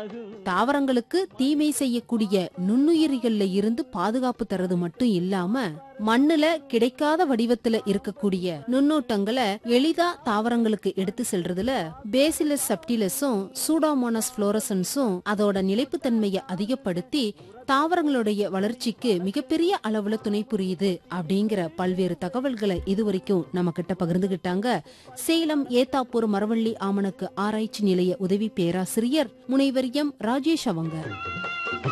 தாவரங்களுக்கு தீமை செய்யக்கூடிய நுண்ணுயிரிகள்ல இருந்து பாதுகாப்பு தர்றது மட்டும் இல்லாம மண்ணுல கிடைக்காத வடிவத்துல இருக்கக்கூடிய நுண்ணூட்டங்களை எளிதா தாவரங்களுக்கு எடுத்து செல்றதுல பேசிலஸ் சப்டிலஸும் சூடாமோனஸ் புளோரசன்ஸும் அதோட நிலைப்புத்தன்மையை அதிகப்படுத்தி தாவரங்களுடைய வளர்ச்சிக்கு மிகப்பெரிய அளவுல துணை புரியுது அப்படிங்கிற பல்வேறு தகவல்களை இதுவரைக்கும் நம்ம கிட்ட பகிர்ந்துகிட்டாங்க சேலம் ஏத்தாப்பூர் மரவள்ளி ஆமணக்கு ஆராய்ச்சி நிலைய உதவி பேராசிரியர் முனைவர் எம் ராஜேஷ் அவங்க